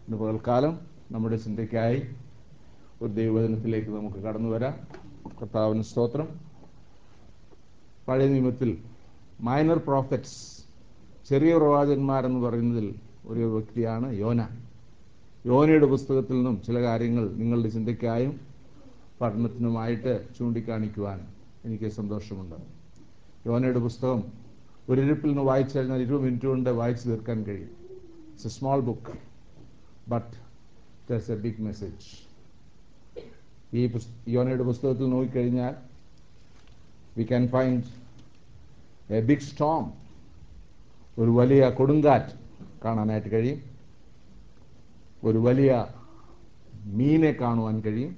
ഇന്ന് പകൽക്കാലം നമ്മുടെ ചിന്തയ്ക്കായി ഒരു ദൈവവചനത്തിലേക്ക് നമുക്ക് കടന്നു വരാം കർത്താവിന് സ്തോത്രം പഴയ നിയമത്തിൽ മൈനർ പ്രോഫറ്റ്സ് ചെറിയ പ്രവാചകന്മാരെന്ന് പറയുന്നതിൽ ഒരു വ്യക്തിയാണ് യോന യോനയുടെ പുസ്തകത്തിൽ നിന്നും ചില കാര്യങ്ങൾ നിങ്ങളുടെ ചിന്തയ്ക്കായും പഠനത്തിനുമായിട്ട് ചൂണ്ടിക്കാണിക്കുവാൻ എനിക്ക് സന്തോഷമുണ്ട് യോനയുടെ പുസ്തകം ഒരു ഇരിപ്പിൽ നിന്ന് വായിച്ചു കഴിഞ്ഞാൽ ഇരുപത് മിനിറ്റ് കൊണ്ട് വായിച്ചു തീർക്കാൻ കഴിയും it's a small book but it's a big message ഈ പുസ്- യോനയുടെ പുസ്തകത്തിൽ നോക്കിക്കഴിഞ്ഞാൽ we can find a big storm ഒരു വലിയ കൊടുങ്കാറ്റ് കാണാനായിട്ട് കഴിയും ഒരു വലിയ മീനെ കാണുവാൻ കഴിയും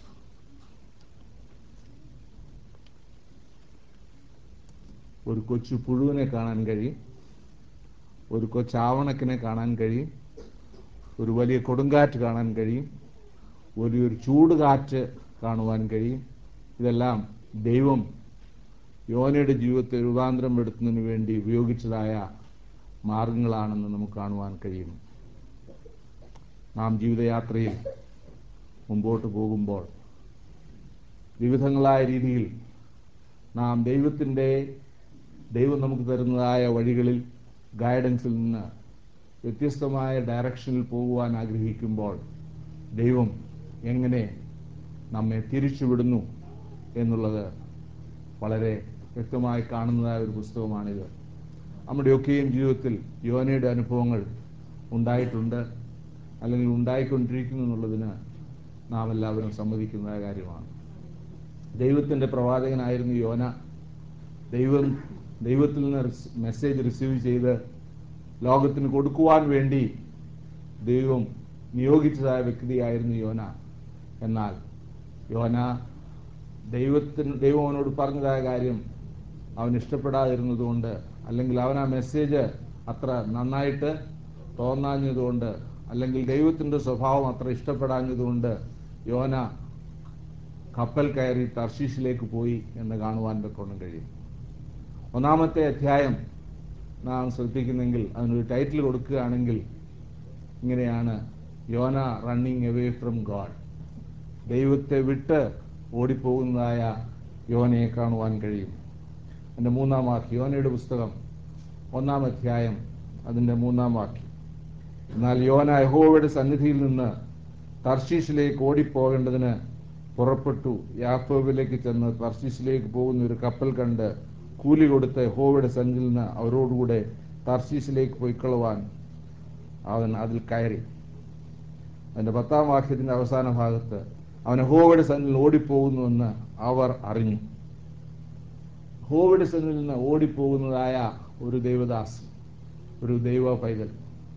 ഒരു കൊച്ചു പുഴുവിനെ കാണാൻ കഴിയും ഒരു കൊച്ചാവണക്കിനെ കാണാൻ കഴിയും ഒരു വലിയ കൊടുങ്കാറ്റ് കാണാൻ കഴിയും വലിയൊരു ചൂട് കാറ്റ് കാണുവാൻ കഴിയും ഇതെല്ലാം ദൈവം യോനയുടെ ജീവിതത്തെ രൂപാന്തരം എടുത്തുന്നതിന് വേണ്ടി ഉപയോഗിച്ചതായ മാർഗങ്ങളാണെന്ന് നമുക്ക് കാണുവാൻ കഴിയും നാം ജീവിതയാത്രയിൽ മുമ്പോട്ട് പോകുമ്പോൾ വിവിധങ്ങളായ രീതിയിൽ നാം ദൈവത്തിൻ്റെ ദൈവം നമുക്ക് തരുന്നതായ വഴികളിൽ ഗൈഡൻസിൽ നിന്ന് വ്യത്യസ്തമായ ഡയറക്ഷനിൽ പോകുവാൻ ആഗ്രഹിക്കുമ്പോൾ ദൈവം എങ്ങനെ നമ്മെ തിരിച്ചുവിടുന്നു എന്നുള്ളത് വളരെ വ്യക്തമായി കാണുന്നതായ ഒരു പുസ്തകമാണിത് നമ്മുടെയൊക്കെയും ജീവിതത്തിൽ യോനയുടെ അനുഭവങ്ങൾ ഉണ്ടായിട്ടുണ്ട് അല്ലെങ്കിൽ ഉണ്ടായിക്കൊണ്ടിരിക്കുന്നു എന്നുള്ളതിന് നാം എല്ലാവരും സമ്മതിക്കുന്ന കാര്യമാണ് ദൈവത്തിൻ്റെ പ്രവാചകനായിരുന്നു യോന ദൈവം ദൈവത്തിൽ നിന്ന് റിസ്- മെസ്സേജ് റിസീവ് ചെയ്ത് ലോകത്തിന് കൊടുക്കുവാൻ വേണ്ടി ദൈവം നിയോഗിച്ചതായ വ്യക്തിയായിരുന്നു യോന എന്നാൽ യോന ദൈവത്തിന് ദൈവം അവനോട് പറഞ്ഞതായ കാര്യം അവൻ ഇഷ്ടപ്പെടാതിരുന്നതുകൊണ്ട് അല്ലെങ്കിൽ അവൻ ആ മെസ്സേജ് അത്ര നന്നായിട്ട് തോന്നാഞ്ഞതുകൊണ്ട് അല്ലെങ്കിൽ ദൈവത്തിൻ്റെ സ്വഭാവം അത്ര ഇഷ്ടപ്പെടാഞ്ഞതുകൊണ്ട് യോന കപ്പൽ കയറി തർശീഷിലേക്ക് പോയി എന്ന് കാണുവാൻ കൊണ്ട് കഴിയും ഒന്നാമത്തെ അധ്യായം നാം ശ്രദ്ധിക്കുന്നെങ്കിൽ അതിനൊരു ടൈറ്റിൽ കൊടുക്കുകയാണെങ്കിൽ ഇങ്ങനെയാണ് യോന റണ്ണിങ് അവേ ഫ്രം ഗാഡ് ദൈവത്തെ വിട്ട് ഓടിപ്പോകുന്നതായ യോനയെ കാണുവാൻ കഴിയും എൻ്റെ മൂന്നാം വാക്യം യോനയുടെ പുസ്തകം ഒന്നാം അധ്യായം അതിൻ്റെ മൂന്നാം വാക്യം എന്നാൽ യോന യഹോവയുടെ സന്നിധിയിൽ നിന്ന് തർശീഷിലേക്ക് ഓടിപ്പോകേണ്ടതിന് പുറപ്പെട്ടു യാക്കോബിലേക്ക് ചെന്ന് തർശീഷിലേക്ക് പോകുന്ന ഒരു കപ്പൽ കണ്ട് കൂലി കൊടുത്ത് യഹോവയുടെ സന്നിധിയിൽ നിന്ന് അവരോടുകൂടെ തർശീഷിലേക്ക് പൊയ്ക്കൊള്ളുവാൻ അവൻ അതിൽ കയറി അതിന്റെ പത്താം വാക്യത്തിന്റെ അവസാന ഭാഗത്ത് അവൻ ഹോവയുടെ സന്നിധിയിൽ ഓടിപ്പോകുന്നുവെന്ന് അവർ അറിഞ്ഞു ഹോവയുടെ സന്നിധിയിൽ നിന്ന് ഓടിപ്പോകുന്നതായ ഒരു ദൈവദാസ് ഒരു ദൈവ പൈതൽ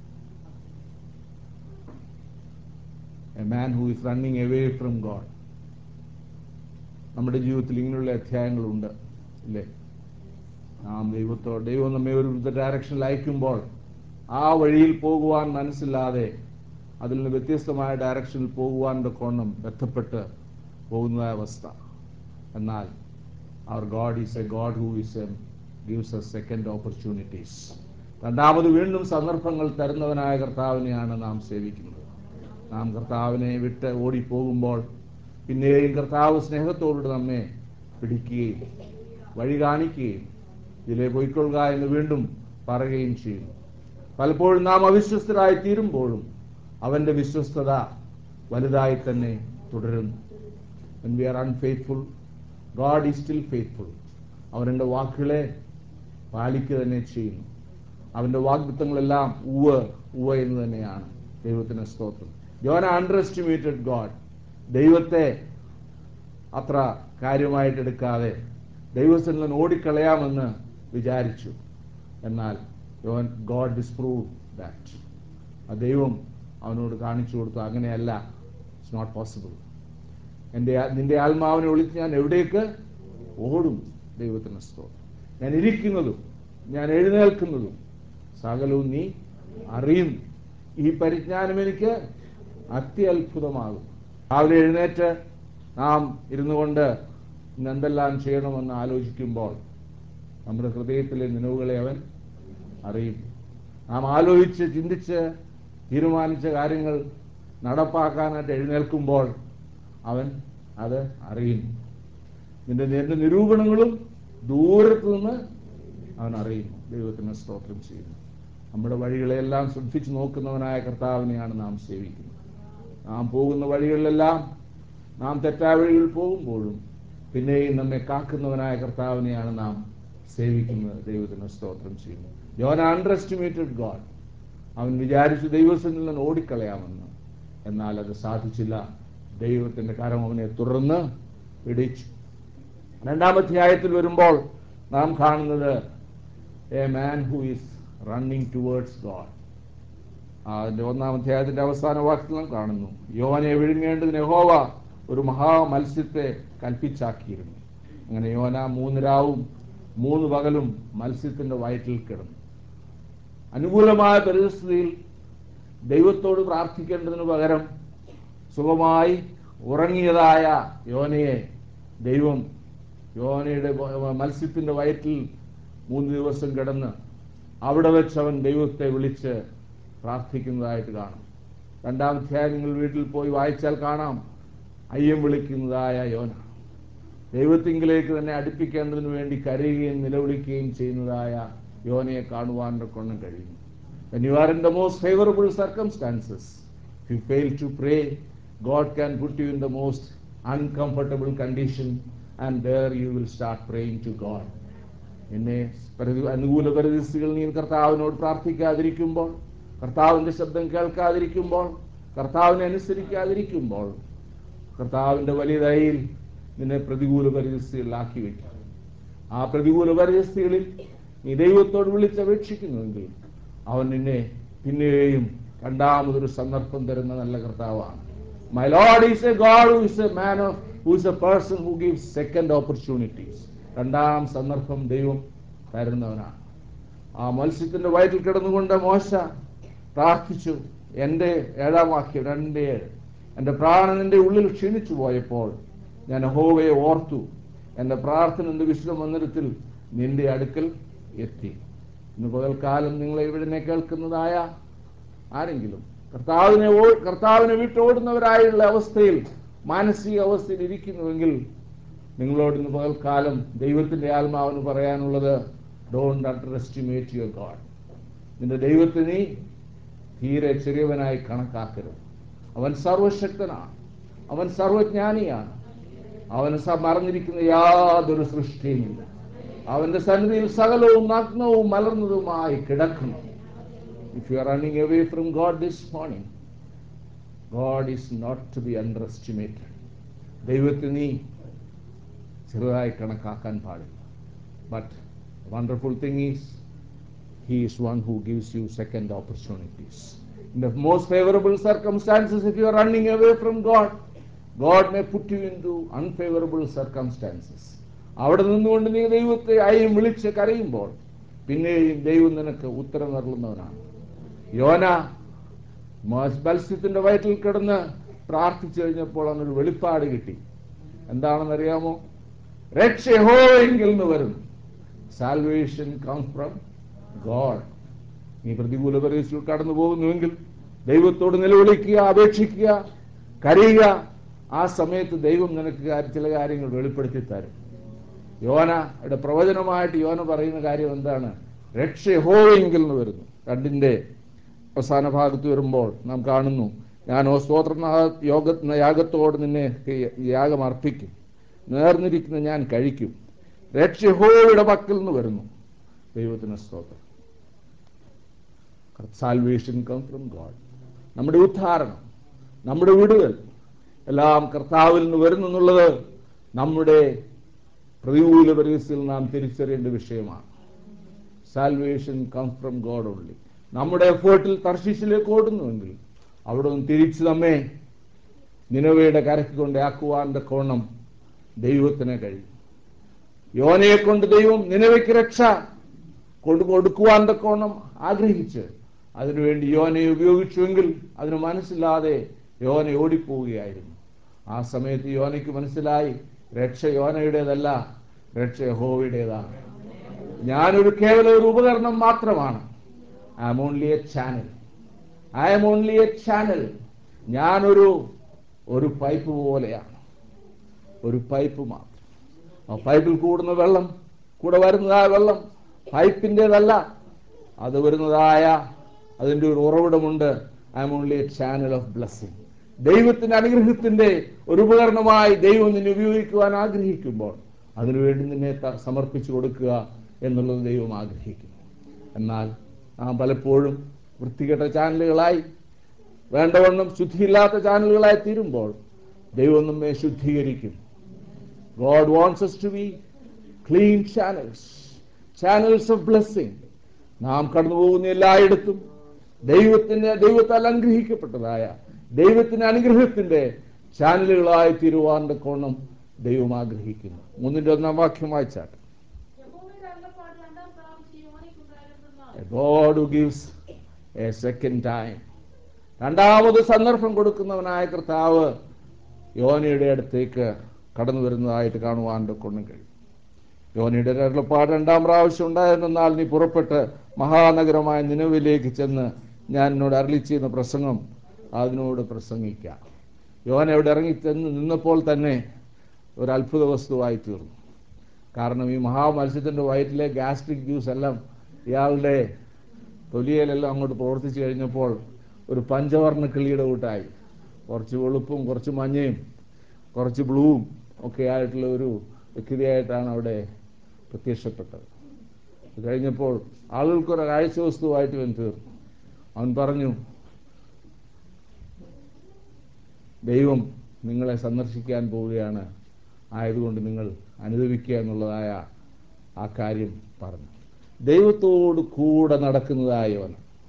a man who is running away from God നമ്മുടെ ജീവിതത്തിൽ ഇങ്ങനെയുള്ള അധ്യായങ്ങളുണ്ട് ഇല്ലേ നാം ദൈവത്തോ ദൈവം നമ്മെ ഒരു ഡയറക്ഷനിൽ അയക്കുമ്പോൾ ആ വഴിയിൽ പോകുവാൻ മനസ്സില്ലാതെ അതിൽ നിന്ന് വ്യത്യസ്തമായ ഡയറക്ഷനിൽ പോകുവാൻ കോണം ബന്ധപ്പെട്ട് പോകുന്ന അവസ്ഥ എന്നാൽ അവർ God is a God who is a gives a second opportunities രണ്ടാമത് വീണ്ടും സന്ദർഭങ്ങൾ തരുന്നവനായ കർത്താവിനെയാണ് നാം സേവിക്കുന്നത് നാം കർത്താവിനെ വിട്ട് ഓടിപ്പോകുമ്പോൾ പിന്നെയും കർത്താവ് സ്നേഹത്തോട് നമ്മെ പിടിക്കുകയും വഴി കാണിക്കുകയും ഇതിലെ പൊയ്ക്കൊള്ളുക എന്ന് വീണ്ടും പറയുകയും ചെയ്യുന്നു പലപ്പോഴും നാം അവിശ്വസ്തരായി തീരുമ്പോഴും അവന്റെ വിശ്വസ്തത വലുതായി തന്നെ തുടരുന്നു When we are unfaithful, God is still faithful. അവരുടെ വാക്കുകളെ പാലിക്കുക തന്നെ ചെയ്യുന്നു അവന്റെ വാഗ്ദത്തങ്ങളെല്ലാം ഉവ്വ് ഉവ്വ് എന്ന് തന്നെയാണ് ദൈവത്തിന് സ്തോത്രം യോന അണ്ടർ എസ്റ്റിമേറ്റഡ് ഗോഡ് ദൈവത്തെ അത്ര കാര്യമായിട്ട് എടുക്കാതെ ദൈവത്തിൽ നിന്ന് ഓടിക്കളയാമെന്ന് വിചാരിച്ചു എന്നാൽ യോൻ ഗോഡ് ഡിസ്പ്രൂവ് ദാറ്റ് ആ ദൈവം അവനോട് കാണിച്ചു കൊടുത്തു അങ്ങനെയല്ല ഇറ്റ്സ് നോട്ട് പോസിബിൾ എൻ്റെ ആ- നിന്റെ ആത്മാവിനെ വിളിച്ച് ഞാൻ എവിടേക്ക് ഓടും ദൈവത്തിന് സ്തോത്രം ഞാൻ ഇരിക്കുന്നതും ഞാൻ എഴുന്നേൽക്കുന്നതും സകലവും നീ അറിയുന്നു ഈ പരിജ്ഞാനം എനിക്ക് അത്യത്ഭുതമാകും രാവിലെ എഴുന്നേറ്റ് നാം ഇരുന്നു കൊണ്ട് ഇന്ന് എന്തെല്ലാം ചെയ്യണമെന്ന് ആലോചിക്കുമ്പോൾ നമ്മുടെ ഹൃദയത്തിലെ നിലവുകളെ അവൻ അറിയും നാം ആലോചിച്ച് ചിന്തിച്ച് തീരുമാനിച്ച കാര്യങ്ങൾ നടപ്പാക്കാനായിട്ട് എഴുന്നേൽക്കുമ്പോൾ അവൻ അത് അറിയുന്നു നിന്റെ നിന്റെ നിരൂപണങ്ങളും ദൂരത്തു നിന്ന് അവൻ അറിയുന്നു ദൈവത്തിന് സ്തോത്രം ചെയ്യുന്നു നമ്മുടെ വഴികളെല്ലാം ശ്രദ്ധിച്ചു നോക്കുന്നവനായ കർത്താവിനെയാണ് നാം സേവിക്കുന്നത് നാം പോകുന്ന വഴികളിലെല്ലാം നാം തെറ്റായ വഴികളിൽ പോകുമ്പോഴും പിന്നെയും നമ്മെ കാക്കുന്നവനായ കർത്താവിനെയാണ് നാം സേവിക്കുന്നത് ദൈവത്തിന് സ്തോത്രം ചെയ്യുന്നു യോൻ അണ്ടർ എസ്റ്റിമേറ്റഡ് ഗോഡ് അവൻ വിചാരിച്ചു ദൈവത്തിൽ നിന്ന് ഓടിക്കളയാമെന്ന് എന്നാൽ അത് സാധിച്ചില്ല ദൈവത്തിന്റെ കരം അവനെ തുടർന്ന് പിടിച്ചു രണ്ടാം അധ്യായത്തിൽ വരുമ്പോൾ നാം കാണുന്നത് a man who is running towards God അതിന്റെ ഒന്നാം അധ്യായത്തിന്റെ അവസാന വാക്യത്തിൽ നാം കാണുന്നു യോനെ വിഴുങ്ങേണ്ടതിന് യഹോവ ഒരു മഹാ മത്സ്യത്തെ കൽപ്പിച്ചാക്കിയിരുന്നു അങ്ങനെ യോന മൂന്ന് രാവും മൂന്ന് പകലും മത്സ്യത്തിന്റെ വയറ്റിൽ കിടന്നു അനുകൂലമായ പരിസ്ഥിതിയിൽ ദൈവത്തോട് പ്രാർത്ഥിക്കേണ്ടതിന് പകരം സുഖമായി ഉറങ്ങിയതായ യോനയെ ദൈവം യോനയുടെ വ- മത്സ്യത്തിന്റെ വയറ്റിൽ മൂന്ന് ദിവസം കിടന്ന് അവിടെ വെച്ച് അവൻ ദൈവത്തെ വിളിച്ച് പ്രാർത്ഥിക്കുന്നതായിട്ട് കാണും രണ്ടാം അധ്യായം നിങ്ങൾ വീട്ടിൽ പോയി വായിച്ചാൽ കാണാം അയ്യം വിളിക്കുന്നതായ യോന ദൈവത്തിങ്കിലേക്ക് തന്നെ അടുപ്പിക്കേണ്ടതിന് വേണ്ടി കരയുകയും നിലവിളിക്കുകയും ചെയ്യുന്നതായ യോനയെ കാണുവാൻ കൊണ്ടും കഴിയുന്നു When you are in the most favorable circumstances, if you fail to pray, God can put you in the most uncomfortable condition and there you will start praying to God. എന്നെ പ്രതി- അനുകൂല പരിസ്ഥിതികൾ നീ കർത്താവിനോട് പ്രാർത്ഥിക്കാതിരിക്കുമ്പോൾ കർത്താവിന്റെ ശബ്ദം കേൾക്കാതിരിക്കുമ്പോൾ കർത്താവിനെ അനുസരിക്കാതിരിക്കുമ്പോൾ കർത്താവിന്റെ വലിയ ദയയിൽ നിന്നെ പ്രതികൂല പരിസ്ഥിതികളിലാക്കി വയ്ക്കും ആ പ്രതികൂല പരിസ്ഥിതികളിൽ നീ ദൈവത്തോട് വിളിച്ചപേക്ഷിക്കുന്നുവെങ്കിൽ അവൻ നിന്നെ പിന്നെയും രണ്ടാമതൊരു സന്ദർഭം തരുന്ന നല്ല കർത്താവാണ് my lord is a God who is a man of who is a person who give second opportunities രണ്ടാം സന്ദർഭം ദൈവം തരുന്നവനാണ് ആ മത്സ്യത്തിന്റെ വയറ്റിൽ കിടന്നുകൊണ്ട് മോശ പ്രാർത്ഥിച്ചു എൻ്റെ ഏഴാം വാക്യം രണ്ട് ഏഴ് എൻ്റെ പ്രാണൻ എൻ്റെ ഉള്ളിൽ ക്ഷീണിച്ചു പോയപ്പോൾ ഞാൻ ഹോവയെ ഓർത്തു എൻ്റെ പ്രാർത്ഥന എൻ്റെ വിശുദ്ധ മന്ദിരത്തിൽ നിന്റെ അടുക്കൽ എത്തി ഇന്ന് പകൽക്കാലം നിങ്ങളെ ഇവിടെ കേൾക്കുന്നതായ ആരെങ്കിലും കർത്താവിനെ ഓ- കർത്താവിനെ വിട്ടോടുന്നവരായുള്ള അവസ്ഥയിൽ മാനസിക അവസ്ഥയിൽ ഇരിക്കുന്നുവെങ്കിൽ നിങ്ങളോട് ഇന്ന് പകൽക്കാലം ദൈവത്തിന്റെ ആത്മാവിന് പറയാനുള്ളത് don't underestimate your God നിന്റെ ദൈവത്തെ നീ തീരെ ചെറിയവനായി കണക്കാക്കരുത് അവൻ സർവശക്തനാണ് അവൻ സർവജ്ഞാനിയാണ് അവന് സ- മറഞ്ഞിരിക്കുന്ന യാതൊരു സൃഷ്ടിയുമില്ല അവന്റെ സന്നിധിയിൽ സകലവും നഗ്നവും മലർന്നതുമായി കിടക്കുന്നു if you are running away from God this morning God is not to be underestimated ദൈവത്തെ നീ ചെറുതായി കണക്കാക്കാൻ പാടില്ല but wonderful thing is He is one who gives you second opportunities. In the most favorable circumstances, if you are running away from God, God may put you into unfavorable circumstances. അവിടെ നിന്നുകൊണ്ട് നീ ദൈവത്തെ അയം വിളിച്ച് കരയുമ്പോൾ പിന്നെയും ദൈവം നിനക്ക് ഉത്തരം നൽകുന്നവനാണ് യോന മ- മത്സ്യത്തിന്റെ വയറ്റിൽ കിടന്ന് പ്രാർത്ഥിച്ചു കഴിഞ്ഞപ്പോൾ അവനൊരു വെളിപ്പാട് കിട്ടി എന്താണെന്നറിയാമോ രക്ഷ യഹോവയെങ്കിൽ നിന്ന് വരുന്നു സാൽവേഷൻ കംസ് ഫ്രം ഗോഡ് നീ പ്രതികൂല പരീക്ഷയിൽ കടന്നു പോകുന്നുവെങ്കിൽ ദൈവത്തോട് നിലവിളിക്കുക അപേക്ഷിക്കുക കരയുക ആ സമയത്ത് ദൈവം നിനക്ക് കാ- ചില കാര്യങ്ങൾ വെളിപ്പെടുത്തി തരും യോനയുടെ പ്രവചനമായിട്ട് യോന പറയുന്ന കാര്യം എന്താണ് രക്ഷ യഹോവയെങ്കിൽ നിന്ന് വരുന്നു രണ്ടിന്റെ അവസാന ഭാഗത്ത് വരുമ്പോൾ നാം കാണുന്നു ഞാനോ സ്തോത്ര യോഗ യാഗത്തോട് നിന്നെ യാഗം അർപ്പിക്കും നേർന്നിരിക്കുന്ന ഞാൻ കഴിക്കും രക്ഷ യഹോവയുടെ പക്കൽ നിന്ന് വരുന്നു ദൈവത്തിന് സ്തോത്രം സാൽവേഷൻ കം ഫ്രം ഗോഡ് നമ്മുടെ ഉദ്ധാരണം നമ്മുടെ വിടുതൽ എല്ലാം കർത്താവിൽ നിന്ന് വരുന്നു എന്നുള്ളത് നമ്മുടെ പ്രതികൂല പരിസ്ഥിതിയിൽ നാം തിരിച്ചറിയേണ്ട വിഷയമാണ് salvation come from God only നമ്മുടെ എഫേർട്ടിൽ തർശീശിലേക്ക് ഓടുന്നുവെങ്കിൽ അവിടെ നിന്ന് തിരിച്ച് നമ്മെ നിലവയുടെ കരയ്ക്ക് കൊണ്ടാക്കുവാന്റെ കോണം ദൈവത്തിന് കഴിയും യോനയെ കൊണ്ട് ദൈവം നിലവയ്ക്ക് രക്ഷ കൊണ്ടു കൊടുക്കുവാൻ കോണം ആഗ്രഹിച്ച് അതിനുവേണ്ടി യോനയെ ഉപയോഗിച്ചുവെങ്കിൽ അതിന് മനസ്സില്ലാതെ യോന ഓടിപ്പോവുകയായിരുന്നു ആ സമയത്ത് യോനയ്ക്ക് മനസ്സിലായി രക്ഷ യോനയുടേതല്ല രക്ഷ യഹോവയുടേതാണ് ഞാനൊരു കേവല ഒരു ഉപകരണം മാത്രമാണ് I'm only a channel I'm only a channel ഞാനൊരു ഒരു പൈപ്പ് പോലെയാണ് ഒരു പൈപ്പ് മാത്രം ആ പൈപ്പിൽ കൂടുന്ന വെള്ളം കൂടെ വരുന്നതായ വെള്ളം പൈപ്പിൻ്റെതല്ല അത് വരുന്നതായ അതിൻ്റെ ഒരു ഉറവിടമുണ്ട് I'm only a channel of blessing ദൈവത്തിന്റെ അനുഗ്രഹത്തിന്റെ ഒരു ഉപകരണമായി ദൈവം നിന്നെ ഉപയോഗിക്കുവാൻ ആഗ്രഹിക്കുമ്പോൾ അതിനുവേണ്ടി നിന്നെ ത- സമർപ്പിച്ചു കൊടുക്കുക എന്നുള്ളത് ദൈവം ആഗ്രഹിക്കുന്നു എന്നാൽ നാം പലപ്പോഴും വൃത്തികെട്ട ചാനലുകളായി വേണ്ടവണ്ണം ശുദ്ധിയില്ലാത്ത ചാനലുകളായി തീരുമ്പോൾ ദൈവം നമ്മെ ശുദ്ധീകരിക്കും God wants us to be clean channels, channels of blessing. നാം കടന്നു പോകുന്ന എല്ലായിടത്തും ദൈവത്തിന്റെ ദൈവത്താൽ അനുഗ്രഹിക്കപ്പെട്ടതായ ദൈവത്തിന്റെ അനുഗ്രഹത്തിന്റെ ചാനലുകളായി തീരുവാന്റെ കോണം ദൈവം ആഗ്രഹിക്കുന്നു മൂന്നിന്റെ ഒന്നാം വാക്യം വായിച്ചാട്ടെ യഹോവയുടെ അരുളപ്പാട് രണ്ടാം പ്രാവശ്യം യോനയ്ക്കുണ്ടായിരുന്നെന്നാൽ, God who gives a second time രണ്ടാമത് സന്ദർഭം കൊടുക്കുന്നവനായ കർത്താവ് യോനയുടെ അടുത്തേക്ക് കടന്നു വരുന്നതായിട്ട് കാണുവാൻ കൊണ്ടും കഴിയും യോനയുടെ അരുളപ്പാട് രണ്ടാം പ്രാവശ്യം ഉണ്ടായിരുന്നാൽ നീ പുറപ്പെട്ട് മഹാനഗരമായ നിലവിലേക്ക് ചെന്ന് ഞാൻ എന്നോട് അരളി ചെയ്യുന്ന പ്രസംഗം അതിനോട് പ്രസംഗിക്കാം യോന അവിടെ ഇറങ്ങി ചെന്ന് നിന്നപ്പോൾ തന്നെ ഒരു അത്ഭുത വസ്തുവായി തീർന്നു കാരണം ഈ മഹാമത്സ്യത്തിൻ്റെ വയറ്റിലെ ഗ്യാസ്ട്രിക് ജ്യൂസ് എല്ലാം ഇയാളുടെ തൊലിയിലെല്ലാം അങ്ങോട്ട് പ്രവർത്തിച്ചു കഴിഞ്ഞപ്പോൾ ഒരു പഞ്ചവർണ്ണ കിളിയുടെ കൂട്ടായി കുറച്ച് വെളുപ്പും കുറച്ച് മഞ്ഞയും കുറച്ച് ബ്ലൂവും ഒക്കെ ആയിട്ടുള്ള ഒരു വ്യക്തിയായിട്ടാണ് അവിടെ പ്രത്യക്ഷപ്പെട്ടത് അത് കഴിഞ്ഞപ്പോൾ ആളുകൾക്കൊരു കാഴ്ച വസ്തുവായിട്ട് ഇവൻ തീർന്നു അവൻ പറഞ്ഞു ദൈവം നിങ്ങളെ സന്ദർശിക്കാൻ പോവുകയാണ് ആയതുകൊണ്ട് നിങ്ങൾ അനുഭവിക്കുക എന്നുള്ളതായ ആ കാര്യം പറഞ്ഞു ദൈവത്തോട് കൂടെ നടക്കുന്നതായവൻ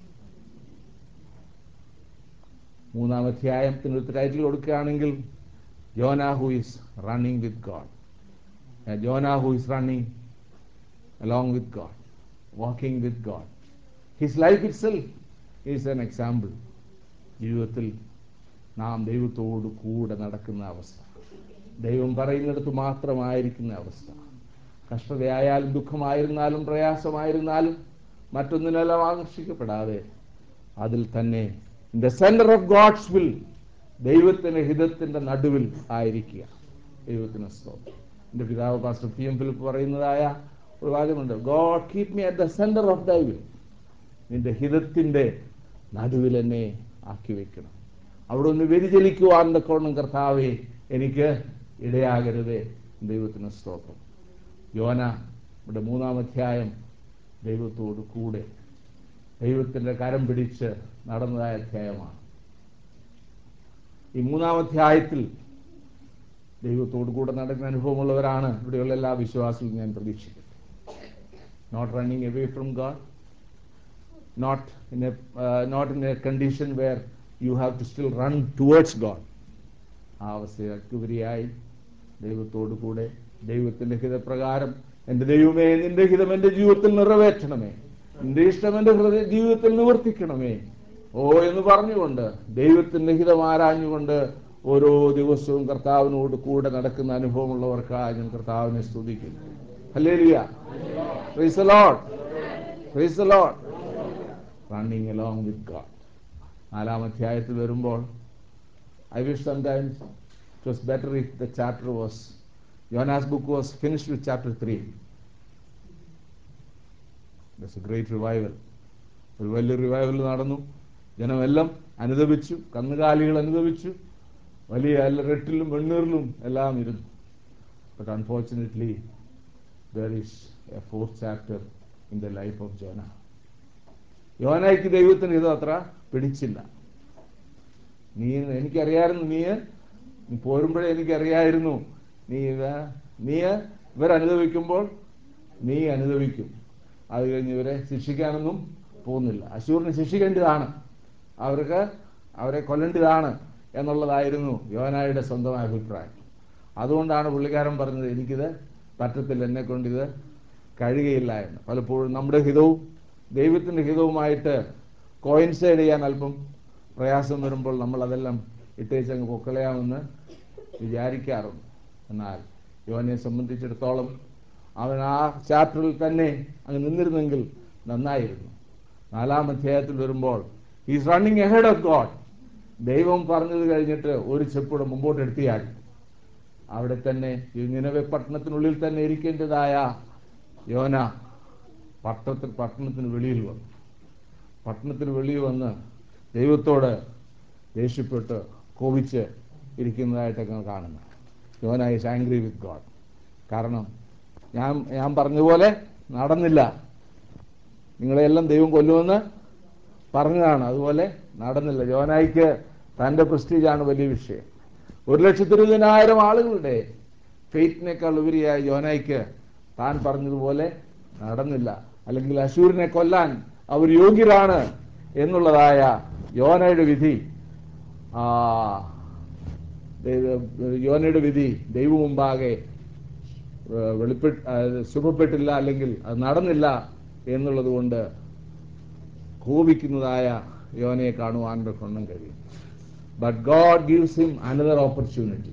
മൂന്നാം അധ്യായത്തിന് ഒരു ടൈറ്റിൽ കൊടുക്കുകയാണെങ്കിൽ Jonah who is running with God Jonah who is running along with God, walking with God. His life itself is an example. ജീവിതത്തിൽ നാം ദൈവത്തോട് കൂടെ നടക്കുന്ന അവസ്ഥ ദൈവം പറയുന്നിടത്ത് മാത്രമായിരിക്കുന്ന അവസ്ഥ കഷ്ടതയായാലും ദുഃഖമായിരുന്നാലും പ്രയാസമായിരുന്നാലും മറ്റൊന്നിനെല്ലാം ആകർഷിക്കപ്പെടാതെ അതിൽ തന്നെ in the centre of God's will ദൈവത്തിന്റെ ഹിതത്തിന്റെ നടുവിൽ ആയിരിക്കുക ദൈവത്തിന് സ്തോത്രം എൻ്റെ പിതാവ് പാസ്റ്റർ പി എം ഫിലിപ്പ് പറയുന്നതായ ഒരു വാചകമുണ്ട് God keep me at the centre of thy will നിന്റെ ഹിതത്തിന്റെ നടുവിൽ എന്നെ ആക്കി വെക്കണം അവിടെ ഒന്ന് വ്യതിചലിക്കുവാൻ തക്കോണം കർത്താവെ എനിക്ക് ഇടയാകരുതേ ദൈവത്തിന് സ്തോത്രം യോന ഇവിടെ മൂന്നാം അധ്യായം ദൈവത്തോട് കൂടെ ദൈവത്തിന്റെ കരം പിടിച്ച് നടന്നതായ അധ്യായമാണ് ഈ മൂന്നാം അധ്യായത്തിൽ ദൈവത്തോട് കൂടെ നടക്കുന്ന അനുഭവമുള്ളവരാണ് ഇവിടെയുള്ള എല്ലാ വിശ്വാസികളും ഞാൻ പ്രതീക്ഷിക്കുന്നത് not running away from God not in a not in a condition where you have to still run towards God ആ അവസ്ഥയ്ക്ക് ഉപരിയായി ദൈവത്തോടു കൂടെ ദൈവത്തിന്റെ ഹിതപ്രകാരം എന്റെ ദൈവമേ നിന്റെ ഹിതം എന്റെ ജീവിതത്തിൽ നിറവേറ്റണമേ നിന്റെ ഇഷ്ടം എന്റെ ഹൃദയ ജീവിതത്തിൽ നിവർത്തിക്കണമേ ഓ എന്ന് പറഞ്ഞുകൊണ്ട് ദൈവത്തിന്റെ ഹിതം ആരാഞ്ഞുകൊണ്ട് ഓരോ ദിവസവും കർത്താവിനോട് കൂടെ നടക്കുന്ന അനുഭവമുള്ളവർക്കായി ഞാൻ കർത്താവിനെ സ്തുതിക്കുന്നു hallelujah praise the lord praise the lord running along with God നാലാം അധ്യായത്തിൽ വരുമ്പോൾ I wish sometimes it was better if the chapter was, Jonas' book was finished with chapter 3. There's a great revival. ഒരു വലിയ revival നടന്നു ജനമെല്ലാം അനുദപിച്ചു കന്നുകാലികൾ അനുദപിച്ചു വലിയ എല്ലാ റെട്ടിലും വെണ്ണീറിലും എല്ലാം ഇരുന്നു but unfortunately there is a fourth chapter in the life of Jonah യോനയ്ക്ക് ദൈവത്തിന് ഇത് അത്ര പിടിച്ചില്ല നീ എനിക്കറിയായിരുന്നു നീ നീ പോരുമ്പോഴേ എനിക്കറിയായിരുന്നു നീ ഇത് നീ ഇവരനുഭവിക്കുമ്പോൾ നീ അനുഭവിക്കും അത് കഴിഞ്ഞ് ഇവരെ ശിക്ഷിക്കാനൊന്നും പോകുന്നില്ല അശൂറിനെ ശിക്ഷിക്കേണ്ടതാണ് അവർക്ക് അവരെ കൊല്ലേണ്ടതാണ് എന്നുള്ളതായിരുന്നു യോനായുടെ സ്വന്തം അഭിപ്രായം അതുകൊണ്ടാണ് പുള്ളിക്കാരൻ പറഞ്ഞത് എനിക്കിത് പറ്റത്തില്ല എന്നെ കൊണ്ട് ഇത് കഴിയുകയില്ല എന്ന് പലപ്പോഴും നമ്മുടെ ഹിതവും ദൈവത്തിന്റെ ഹിതവുമായിട്ട് കോയിൻസൈഡ് ചെയ്യാൻ അല്പം പ്രയാസം വരുമ്പോൾ നമ്മൾ അതെല്ലാം ഇട്ടേച്ചങ്ങ് പൊക്കളയാമെന്ന് വിചാരിക്കാറുണ്ട് എന്നാൽ യോനെ സംബന്ധിച്ചിടത്തോളം അവൻ ആ ചാപ്റ്ററിൽ തന്നെ അങ്ങ് നിന്നിരുന്നെങ്കിൽ നന്നായിരുന്നു നാലാം അധ്യായത്തിൽ വരുമ്പോൾ is running ahead of God ദൈവം പറഞ്ഞത് കഴിഞ്ഞിട്ട് ഒരു ചെപ്പൂടെ മുമ്പോട്ട് എടുത്തിയാൽ അവിടെ തന്നെ ഈ നിലവെ പട്ടണത്തിനുള്ളിൽ തന്നെ ഇരിക്കേണ്ടതായ യോന പട്ടണത്തിൽ പട്ടണത്തിന് വെളിയിൽ വന്നു പട്ടണത്തിന് വെളിയിൽ വന്ന് ദൈവത്തോട് ദേഷ്യപ്പെട്ട് കോപിച്ച് ഇരിക്കുന്നതായിട്ടൊക്കെ കാണുന്നു യോന ഈസ് ആംഗ്രി വിത്ത് ഗോഡ് കാരണം ഞാൻ ഞാൻ പറഞ്ഞതുപോലെ നടന്നില്ല നിങ്ങളെല്ലാം ദൈവം കൊല്ലുമെന്ന് പറഞ്ഞതാണ് അതുപോലെ നടന്നില്ല യോനായിക്ക് തന്റെ പ്രസ്റ്റീജാണ് വലിയ വിഷയം ഒരു ലക്ഷത്തി ഇരുപതിനായിരം ആളുകളുടെ ഫെയ്റ്റിനേക്കാൾ ഉപരിയായ യോനായിക്ക് താൻ പറഞ്ഞതുപോലെ നടന്നില്ല അല്ലെങ്കിൽ അശൂരിനെ കൊല്ലാൻ അവർ യോഗ്യരാണ് എന്നുള്ളതായ യോനയുടെ വിധി ആ ദൈവ- യോനയുടെ വിധി ദൈവ മുമ്പാകെ വെളിപ്പെട്ട് ശുഭപ്പെട്ടില്ല അല്ലെങ്കിൽ അത് നടന്നില്ല എന്നുള്ളത് കൊണ്ട് കോപിക്കുന്നതായ യോനയെ കാണുവാൻ കൊണ്ടും കഴിയും but God gives him another opportunity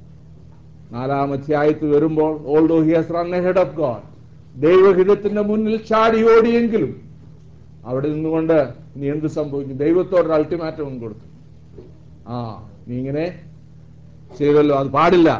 നാലാം അധ്യായത്തിൽ വരുമ്പോൾ although he has run ahead of God ദൈവഹിതത്തിന്റെ മുന്നിൽ ചാടി ഓടിയെങ്കിലും അവിടെ നിന്നുകൊണ്ട് നീ എന്ത് സംഭവിക്കും ദൈവത്തോട് അൾട്ടിമാറ്റം കൊടുത്തു ആ നീ ഇങ്ങനെ ചെയ്തല്ലോ അത് പാടില്ല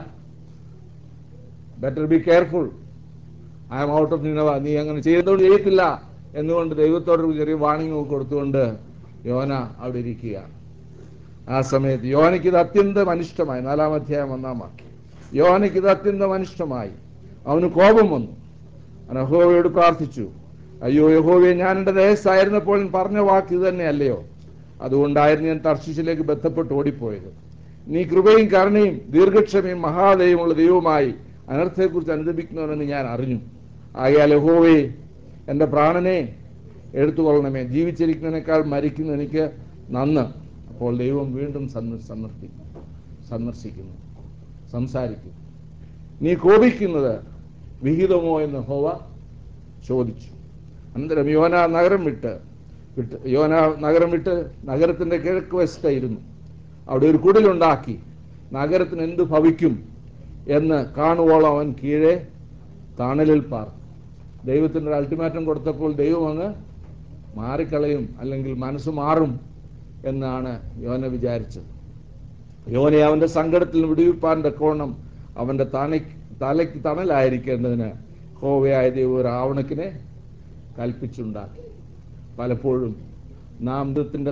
better be careful I am out of Nineveh നീ അങ്ങനെ ചെയ്തോണ്ട് ചെയ്യത്തില്ല എന്നുകൊണ്ട് ദൈവത്തോട് ഒരു ചെറിയ വാണിംഗ് കൊടുത്തുകൊണ്ട് യോന അവിടെ ഇരിക്കുക ആ സമയത്ത് യോനയ്ക്ക് ഇത് അത്യന്തം അനിഷ്ടമായി നാലാം അധ്യായം ഒന്നാം വാക്യം യോനയ്ക്ക് ഇത് അത്യന്തം അനിഷ്ടമായി അവന് കോപം വന്നു അവൻ യഹോവയോട് പ്രാർത്ഥിച്ചു അയ്യോ യഹോവയെ ഞാൻ എൻ്റെ ദേശത്തായിരുന്നപ്പോൾ ഞാൻ പറഞ്ഞ വാക്ക് ഇത് തന്നെയല്ലയോ അതുകൊണ്ടായിരുന്നു ഞാൻ തർശിച്ചിലേക്ക് ബന്ധപ്പെട്ട് ഓടിപ്പോയത് നീ കൃപയും കരുണയും ദീർഘക്ഷമയും മഹാദയമുള്ള ദൈവമായി അനർത്ഥത്തെക്കുറിച്ച് അനുദപിക്കുന്നവനെന്ന് ഞാൻ അറിഞ്ഞു ആകയാൽ യഹോവേ എൻ്റെ പ്രാണനെ എടുത്തുകൊള്ളണമേ ജീവിച്ചിരിക്കുന്നതിനേക്കാൾ മരിക്കുന്ന എനിക്ക് നന്ന് അപ്പോൾ ദൈവം വീണ്ടും സന്ദ- സന്ദർശിക്കും സന്ദർശിക്കുന്നു സംസാരിക്കും നീ കോപിക്കുന്നത് വിഹിതമോ എന്ന് ഹോവ ചോദിച്ചു അനന്തരം യോന നഗരം വിട്ട് വിട്ട് യോന നഗരം വിട്ട് നഗരത്തിന്റെ കിഴക്ക് വശത്തായിരുന്നു അവിടെ ഒരു കുടിലുണ്ടാക്കി നഗരത്തിന് എന്ത് ഭവിക്കും എന്ന് കാണുവോളം അവൻ കീഴെ തണലിൽ പാർന്നു ദൈവത്തിന് ഒരു അൾട്ടിമാറ്റം കൊടുത്തപ്പോൾ ദൈവം അങ്ങ് മാറിക്കളയും അല്ലെങ്കിൽ മനസ്സ് മാറും എന്നാണ് യോന വിചാരിച്ചത് യോനെ അവന്റെ സങ്കടത്തിൽ വിടുവിപ്പാൻ തക്കോണം അവന്റെ തലയ്ക്ക് തലയ്ക്ക് തണലായിരിക്കേണ്ടതിന് ഹോവയായ ദൈവം ഒരു ആവണക്കിനെ കൽപ്പിച്ചുണ്ടാക്കി പലപ്പോഴും നാം ദത്തിന്റെ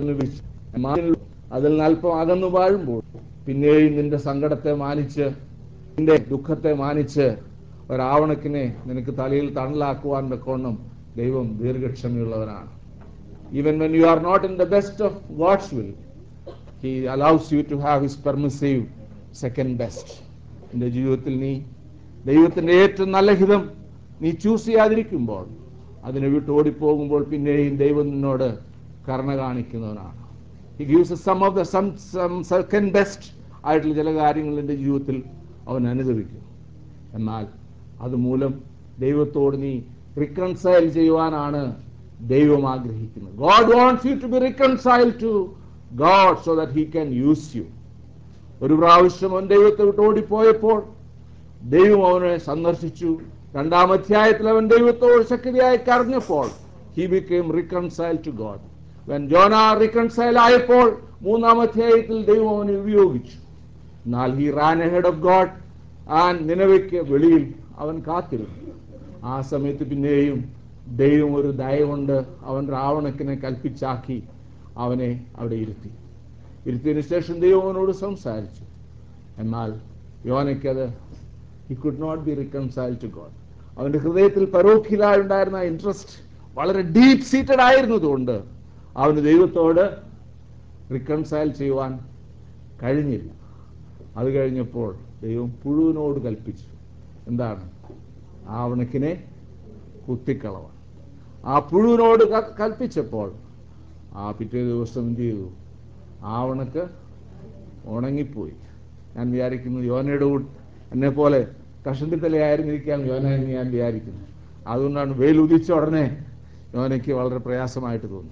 അതിൽ നിന്ന് അല്പം അകന്നു വാഴുമ്പോൾ പിന്നെയും നിന്റെ സങ്കടത്തെ മാനിച്ച് നിന്റെ ദുഃഖത്തെ മാനിച്ച് ഒരാവണക്കിനെ നിനക്ക് തലയിൽ തണലാക്കുവാൻ തക്കോണം ദൈവം ദീർഘക്ഷമയുള്ളവനാണ് even when you are not in the best of God's will he allows you to have his permissive second best നിന്റെ ജീവിതത്തിൽ നീ ദൈവത്തിന്റെ ഏറ്റവും നല്ല ഹിതം നീ ചൂസ് ചെയ്യാതിരിക്കുമ്പോൾ അതിനെ വിട്ട് ഓടിപ്പോകുമ്പോൾ പിന്നെയും ദൈവം നിന്നോട് കരുണ കാണിക്കുന്നവനാണ് he gives some of the some some second best ആയിട്ടുള്ള ചില കാര്യങ്ങൾ എൻ്റെ ജീവിതത്തിൽ അവൻ അനുഭവിക്കും എന്നാൽ അതുമൂലം ദൈവത്തോട് നീ റിക്കൺസൈൽ ചെയ്യുവാനാണ് ദൈവം ആഗ്രഹിക്കുന്നത് God wants you to be reconcile to God so that he can use you ഒരു പ്രാവശ്യം അവൻ ദൈവത്തെ വിട്ട് ഓടിപ്പോയപ്പോൾ ദൈവം അവനെ സന്ദർശിച്ചു രണ്ടാം അധ്യായത്തിൽ അവൻ ദൈവത്തോട് ശക്തിയായി കരഞ്ഞപ്പോൾ he became reconcile to God when Jonah reconcile ആയപ്പോൾ മൂന്നാം അധ്യായത്തിൽ ദൈവം അവനെ ഉപയോഗിച്ചു എന്നാൽ he ran ahead of God ആ നിലവയ്ക്ക് വെളിയിൽ അവൻ കാത്തിരുന്നു ആ സമയത്ത് പിന്നെയും ദൈവം ഒരു ദയ കൊണ്ട് അവൻ രാവണക്കിനെ കൽപ്പിച്ചാക്കി അവനെ അവിടെ ഇരുത്തി ഇരുത്തിയതിനു ശേഷം ദൈവം അവനോട് സംസാരിച്ചു എന്നാൽ യോനയ്ക്കത് he could not be reconcile to God അവന്റെ ഹൃദയത്തിൽ പരോഖിലായി ഉണ്ടായിരുന്ന ഇൻട്രസ്റ്റ് വളരെ ഡീപ് സീറ്റഡ് ആയിരുന്നതുകൊണ്ട് അവന് ദൈവത്തോട് റിക്കൺസൈൽ ചെയ്യുവാൻ കഴിഞ്ഞില്ല അത് കഴിഞ്ഞപ്പോൾ ദൈവം പുഴുവിനോട് കൽപ്പിച്ചു എന്താണ് ആവണക്കിനെ കുത്തിക്കളവാൻ ആ പുഴുവിനോട് ക- കൽപ്പിച്ചപ്പോൾ ആ പിറ്റേ ദിവസം എന്ത് ചെയ്തു ആവണക്ക് ഉണങ്ങിപ്പോയി ഞാൻ വിചാരിക്കുന്നു യോനയുടെ കൂട്ട് എന്നെ പോലെ കഷണ്ടിത്തലയായിരുന്നിരിക്കാൻ യോന എന്ന് ഞാൻ വിചാരിക്കുന്നു അതുകൊണ്ടാണ് വെയിൽ ഉദിച്ച ഉടനെ യോനയ്ക്ക് വളരെ പ്രയാസമായിട്ട് തോന്നി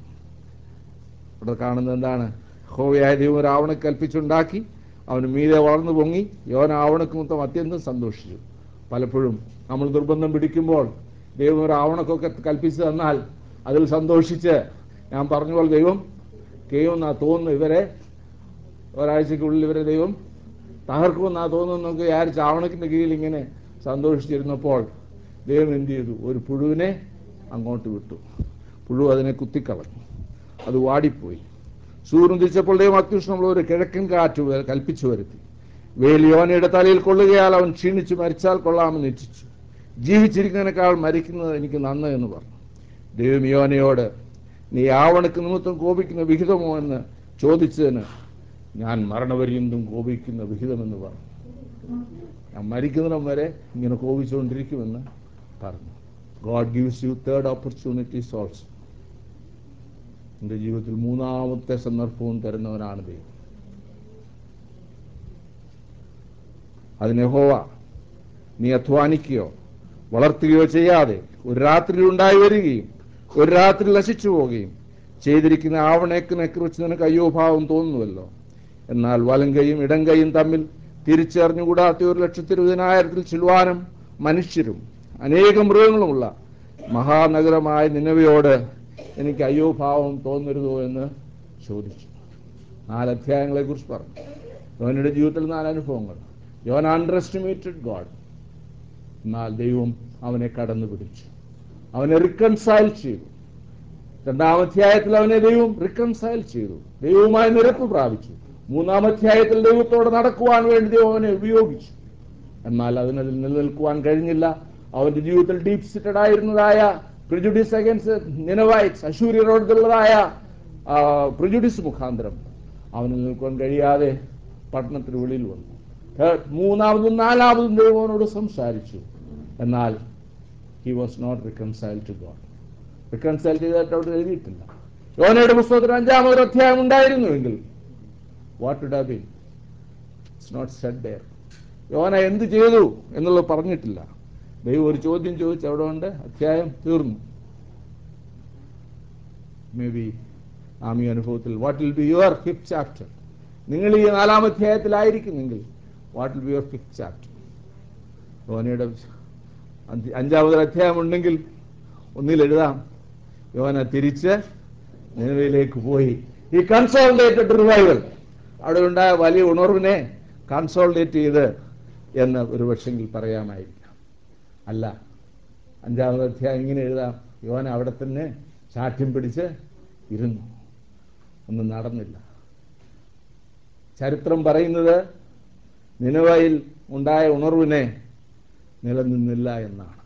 ഇവിടെ കാണുന്നത് എന്താണ് ഹോവയായ ദൈവം ഒരു ആവണക്ക് കൽപ്പിച്ചുണ്ടാക്കി അവന് മീതെ വളർന്നു പൊങ്ങി യോന ആവണക്ക് മൊത്തം അത്യന്തം സന്തോഷിച്ചു പലപ്പോഴും നമ്മൾ നിർബന്ധം പിടിക്കുമ്പോൾ ദൈവം ഒരു ആവണക്കൊക്കെ കൽപ്പിച്ചു തന്നാൽ അതിൽ സന്തോഷിച്ച് ഞാൻ പറഞ്ഞ പോലെ ദൈവം ചെയ്യുമെന്നാ തോന്നുന്നു ഇവരെ ഒരാഴ്ചക്കുള്ളിൽ ഇവരെ ദൈവം തകർക്കുമെന്നാ തോന്നുന്നൊക്കെ വിചാരിച്ച് ആവണക്കിന്റെ കീഴിൽ ഇങ്ങനെ സന്തോഷിച്ചിരുന്നപ്പോൾ ദൈവം എന്ത് ചെയ്തു ഒരു പുഴുവിനെ അങ്ങോട്ട് വിട്ടു പുഴു അതിനെ കുത്തിക്കളഞ്ഞു അത് വാടിപ്പോയി സൂര്യൻ ദൈവം അത്യുഷ്ണമുള്ള ഒരു കിഴക്കൻ കാറ്റ് വ- കൽപ്പിച്ചു വരുത്തി വേൽ യോനയുടെ തലയിൽ കൊള്ളുകയാൽ അവൻ ക്ഷീണിച്ച് മരിച്ചാൽ കൊള്ളാമെന്ന് ഇച്ഛിച്ചു ജീവിച്ചിരിക്കുന്നതിനേക്കാൾ മരിക്കുന്നത് എനിക്ക് നന്ന് എന്ന് പറഞ്ഞു ദൈവം യോനയോട് നീ ആവണക്ക് നിമിത്തം കോപിക്കുന്ന വിഹിതമോ എന്ന് ചോദിച്ചതിന് ഞാൻ മരണപര്യന്തം കോപിക്കുന്ന വിഹിതമെന്ന് പറഞ്ഞു ഞാൻ മരിക്കുന്നിടം വരെ ഇങ്ങനെ കോപിച്ചുകൊണ്ടിരിക്കുമെന്ന് പറഞ്ഞു God gives you third opportunities also എൻ്റെ ജീവിതത്തിൽ മൂന്നാമത്തെ സന്ദർഭവും തരുന്നവനാണ് ദൈവം അതിന് യഹോവ നീ അധ്വാനിക്കുകയോ വളർത്തുകയോ ചെയ്യാതെ ഒരു രാത്രി ഉണ്ടായി വരികയും ഒരു രാത്രി നശിച്ചു പോവുകയും ചെയ്തിരിക്കുന്ന ആവണേക്കിനെ കുറിച്ച് നിനക്ക് അയ്യോ ഭാവം തോന്നുന്നുവല്ലോ എന്നാൽ വലം കൈയും ഇടം കൈയും തമ്മിൽ തിരിച്ചറിഞ്ഞുകൂടാത്ത ഒരു ലക്ഷത്തി ഇരുപതിനായിരത്തിൽ ചിൽവാനും മനുഷ്യരും അനേകം മൃഗങ്ങളുമുള്ള മഹാനഗരമായ നിലവയോട് എനിക്ക് അയ്യോ ഭാവം തോന്നരുതോ എന്ന് ചോദിച്ചു നാല് അധ്യായങ്ങളെ കുറിച്ച് പറഞ്ഞു യോനയുടെ ജീവിതത്തിൽ നാല് അനുഭവങ്ങൾ യോൻ അണ്ടർ എസ്റ്റിമേറ്റഡ് ഗോഡ് എന്നാൽ ദൈവം അവനെ കടന്നു പിടിച്ചു അവനെ റിക്കൺസൈൽ ചെയ്തു രണ്ടാം അധ്യായത്തിൽ അവനെ ദൈവം റിക്കൺസൈൽ ചെയ്തു ദൈവവുമായി നിരപ്പ് പ്രാപിച്ചു മൂന്നാം അധ്യായത്തിൽ ദൈവത്തോടെ നടക്കുവാൻ വേണ്ടി ദൈവം അവനെ ഉപയോഗിച്ചു എന്നാൽ അതിനതിൽ നിലനിൽക്കുവാൻ കഴിഞ്ഞില്ല അവന്റെ ജീവിതത്തിൽ ഡീപ് സിറ്റഡ് ആയിരുന്നതായ പ്രിജുഡിസ് അഗൻസ്റ്റ് നിനവൈറ്റ്സ് അശൂര്യരോടുള്ളതായ പ്രിജുഡിസ് മുഖാന്തരം അവന് നിൽക്കുവാൻ കഴിയാതെ പട്ടണത്തിന് വെളിയിൽ വന്നു Third, മൂന്നാമതും നാലാമതും ദൈവം അവനോട് സംസാരിച്ചു എന്നാൽ he was not reconcile to God reconcile ചെയ്തതായിട്ട് അവിടെ എഴുതിയിട്ടില്ല യോനയുടെ പുസ്തകത്തിൽ അഞ്ചാമതൊരു അധ്യായം ഉണ്ടായിരുന്നുവെങ്കിൽ what would have been it's not said there യോന എന്ത് ചെയ്തു എന്നുള്ളത് പറഞ്ഞിട്ടില്ല ദൈവം ഒരു ചോദ്യം ചോദിച്ചു അവിടെ കൊണ്ട് അധ്യായം തീർന്നു മേ ബി ആം ഈ അനുഭവത്തിൽ what will be your fifth chapter നിങ്ങൾ ഈ നാലാം അധ്യായത്തിലായിരിക്കുന്നെങ്കിൽ what will be your fifth chapter യോനയുടെ അഞ്ച് അഞ്ചാമതൊരു അധ്യായം ഉണ്ടെങ്കിൽ ഒന്നിൽ എഴുതാം യോന തിരിച്ച് നിലവിലേക്ക് പോയി ഈ കൺസോൾട്ടേറ്റഡ് റിവൈവൽ അവിടെ ഉണ്ടായ വലിയ ഉണർവിനെ കൺസോൾട്ടേറ്റ് ചെയ്ത് എന്ന് ഒരു പക്ഷെങ്കിൽ പറയാമായിരിക്കാം അല്ല അഞ്ചാമത് അധ്യായം ഇങ്ങനെ എഴുതാം യോന അവിടെ തന്നെ ശാഠ്യം പിടിച്ച് ഇരുന്നു ഒന്നും നടന്നില്ല ചരിത്രം പറയുന്നത് നിലവയിൽ ഉണ്ടായ ഉണർവിനെ നിലനിന്നില്ല എന്നാണ്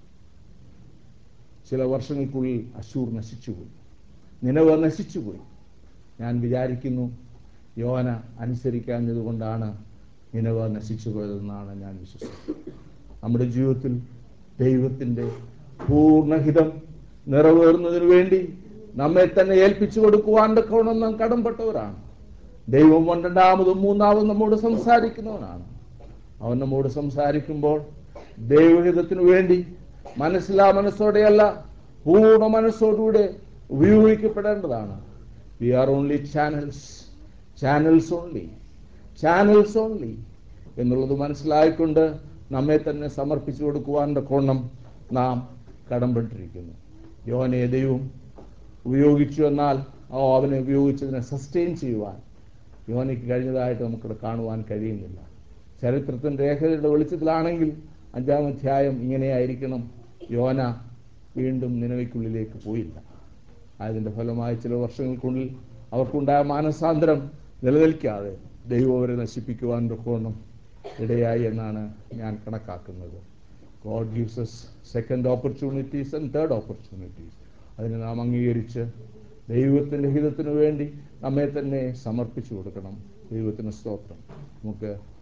ചില വർഷങ്ങൾക്കുള്ളിൽ അശൂർ നശിച്ചുപോയി നിലവ നശിച്ചുപോയി ഞാൻ വിചാരിക്കുന്നു യോന അനുസരിക്കാഞ്ഞതുകൊണ്ടാണ് നിലവ നശിച്ചു പോയതെന്നാണ് ഞാൻ വിശ്വസിക്കുന്നത് നമ്മുടെ ജീവിതത്തിൽ ദൈവത്തിൻ്റെ പൂർണ്ണഹിതം നിറവേറുന്നതിന് വേണ്ടി നമ്മെ തന്നെ ഏൽപ്പിച്ചു കൊടുക്കുവാൻ തക്കവണ്ണം നാം കടംപെട്ടവരാണ് ദൈവം രണ്ടാമതും മൂന്നാമതും നമ്മോട് സംസാരിക്കുന്നവനാണ് അവൻ നമ്മോട് സംസാരിക്കുമ്പോൾ ദൈവഹിതത്തിനു വേണ്ടി മനസ്സിലാ മനസ്സോടെയല്ല പൂർണ്ണ മനസ്സോടുകൂടെ ഉപയോഗിക്കപ്പെടേണ്ടതാണ് we are only channels channels only channels only എന്നുള്ളത് മനസ്സിലായിക്കൊണ്ട് നമ്മെ തന്നെ സമർപ്പിച്ചു കൊടുക്കുവാൻ്റെ കോണം നാം കടംപെട്ടിരിക്കുന്നു യോനെ ദൈവം ഉപയോഗിച്ചു എന്നാൽ ആ അവനെ ഉപയോഗിച്ചതിനെ സസ്റ്റെയിൻ ചെയ്യുവാൻ യോനയ്ക്ക് കഴിഞ്ഞതായിട്ട് നമുക്കിവിടെ കാണുവാൻ കഴിയുന്നില്ല ചരിത്രത്തിൻ്റെ രേഖകളുടെ വെളിച്ചത്തിലാണെങ്കിൽ അഞ്ചാം അധ്യായം ഇങ്ങനെയായിരിക്കണം യോന വീണ്ടും നിലവയ്ക്കുള്ളിലേക്ക് പോയില്ല അതിൻ്റെ ഫലമായി ചില വർഷങ്ങൾക്കുള്ളിൽ അവർക്കുണ്ടായ മാനസാന്തരം നിലനിൽക്കാതെ ദൈവം അവരെ നശിപ്പിക്കുവാൻ കോണം ഇടയായി എന്നാണ് ഞാൻ കണക്കാക്കുന്നത് God gives us second opportunities and third opportunities അതിനെ നാം അംഗീകരിച്ച് ദൈവത്തിൻ്റെ ഹിതത്തിനു വേണ്ടി നമ്മെ തന്നെ സമർപ്പിച്ചു കൊടുക്കണം ദൈവത്തിന് സ്തോത്രം നമുക്ക്